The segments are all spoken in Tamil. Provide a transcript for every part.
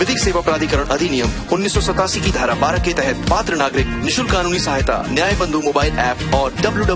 विधिक सेवा प्राधिकरण अधिनियम उन्नीस की धारा 12 के तहत पात्र नागरिक निशुल्क कानूनी सहायता न्याय बंधु मोबाइल ऐप और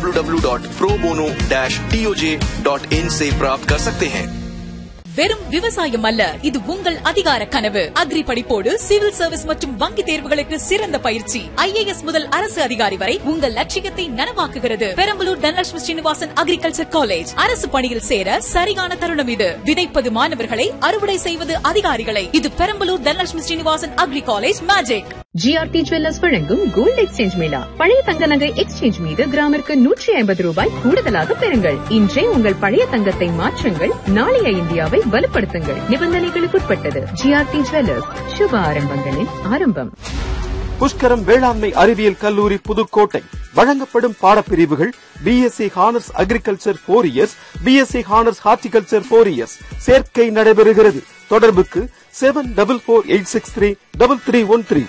www.probono-toj.in से प्राप्त कर सकते हैं வெறும் விவசாயம் அல்ல இது உங்கள் அதிகார கனவு அக்ரி படிப்போடு சிவில் சர்வீஸ் மற்றும் வங்கி தேர்வுகளுக்கு சிறந்த பயிற்சி ஐஏஎஸ் முதல் அரசு அதிகாரி வரை உங்கள் லட்சியத்தை நனவாக்குகிறது பெரம்பலூர் தனலட்சுமி ஸ்ரீனிவாசன் அக்ரிகல்ச்சர் காலேஜ் அரசு பணியில் சேர சரியான தருணம் இது விதைப்பது மாணவர்களை அறுவடை செய்வது அதிகாரிகளை இது Perambalur Dhanalakshmi Srinivasan agri college magic GRT jewellers வழங்கும் கோல்ட் எக்ஸ்சேஞ்ச் மேளா பழைய தங்க நகை எக்ஸ்சேஞ்ச் மீது கிராமிற்கு நூற்றி ஐம்பது ரூபாய் கூடுதலாக பெறுங்கள் இன்றே உங்கள் பழைய தங்கத்தை மாற்றுங்கள் நாளைய இந்தியாவை வலுப்படுத்துங்கள் நிபந்தனைகளுக்குட்பட்டது ஜிஆர்டி ஜுவல்லர்ஸ் சுப ஆரம்பங்களின் ஆரம்பம் புஷ்கரம் வேளாண்மை அறிவியல் கல்லூரி புதுக்கோட்டை வழங்கப்படும் பாடப்பிரிவுகள் BSc honours agriculture four years BSc honours horticulture four years சேர்க்கை நடைபெறுகிறது தொடர்புக்கு seven double four eight six three double three one three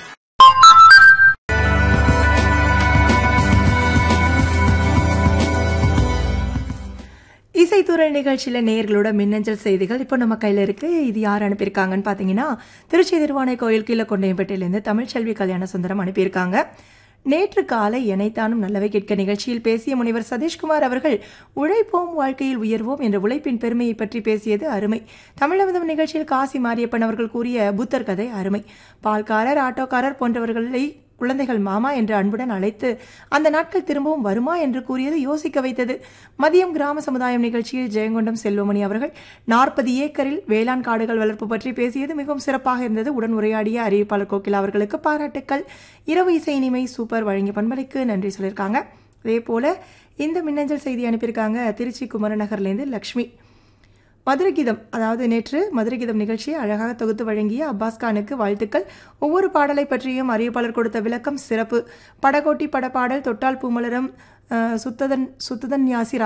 இசைத்துறை நிகழ்ச்சியில் நேயர்களோட மின்னஞ்சல் செய்திகள் இப்போ நம்ம கையில் இருக்கு இது யார் அனுப்பியிருக்காங்கன்னு பார்த்தீங்கன்னா திருச்சி திருவானை கோயில் கீழே கொண்டையம்பேட்டையிலேருந்து தமிழ்ச்செல்வி கல்யாண சுந்தரம் அனுப்பியிருக்காங்க நேற்று காலை எனைத்தானும் நல்லவை கேட்க நிகழ்ச்சியில் பேசிய முனைவர் சதீஷ்குமார் அவர்கள் உழைப்போம் வாழ்க்கையில் உயர்வோம் என்ற உழைப்பின் பெருமையை பற்றி பேசியது அருமை தமிழகம் நிகழ்ச்சியில் காசி மாரியப்பன் அவர்கள் கூறிய புத்தர் கதை அருமை பால்காரர் ஆட்டோக்காரர் போன்றவர்களை குழந்தைகள் மாமா என்று அன்புடன் அழைத்து அந்த நாட்கள் திரும்பவும் வருமா என்று கூறியது யோசிக்க வைத்தது மதியம் கிராம சமுதாயம் நிகழ்ச்சியில் ஜெயங்கொண்டம் செல்வமணி அவர்கள் நாற்பது ஏக்கரில் வேளாண் காடுகள் வளர்ப்பு பற்றி பேசியது மிகவும் சிறப்பாக இருந்தது உடன் உரையாடிய அறிவிப்பாளர் கோகில் அவர்களுக்கு பாராட்டுக்கள் இரவு இசை இனிமை சூப்பர் வழங்கிய பண்பலைக்கு நன்றி சொல்லியிருக்காங்க அதே போல இந்த மின்னஞ்சல் செய்தி அனுப்பியிருக்காங்க திருச்சி குமரநகர்லேருந்து லக்ஷ்மி மதுரை கீதம் அதாவது நேற்று மதுரை கீதம் நிகழ்ச்சியை அழகாக தொகுத்து வழங்கிய அப்பாஸ் கானுக்கு வாழ்த்துக்கள் ஒவ்வொரு பாடலை பற்றியும் அறிவிப்பாளர் கொடுத்த விளக்கம் சிறப்பு படகோட்டி படப்பாடல் தொட்டால் பூமலரம் அஹ், சுத்ததன் சுத்ததன் யாசி